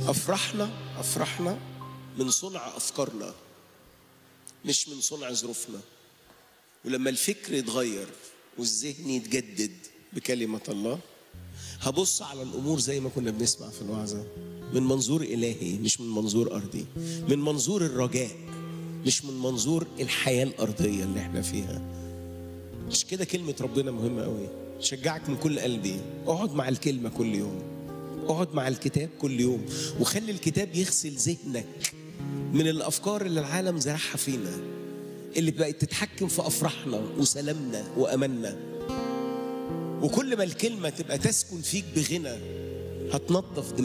أفرحنا أفرحنا من صنع أفكارنا مش من صنع ظروفنا ولما الفكر يتغير والذهن يتجدد بكلمة الله هبص على الأمور زي ما كنا بنسمع في الوعظة من منظور إلهي مش من منظور أرضي من منظور الرجاء مش من منظور الحياة الأرضية اللي احنا فيها مش كده كلمة ربنا مهمة قوي شجعك من كل قلبي اقعد مع الكلمة كل يوم اقعد مع الكتاب كل يوم وخلي الكتاب يغسل ذهنك من الافكار اللي العالم زرعها فينا اللي بقت تتحكم في افراحنا وسلامنا واملنا وكل ما الكلمه تبقى تسكن فيك بغنى هتنظف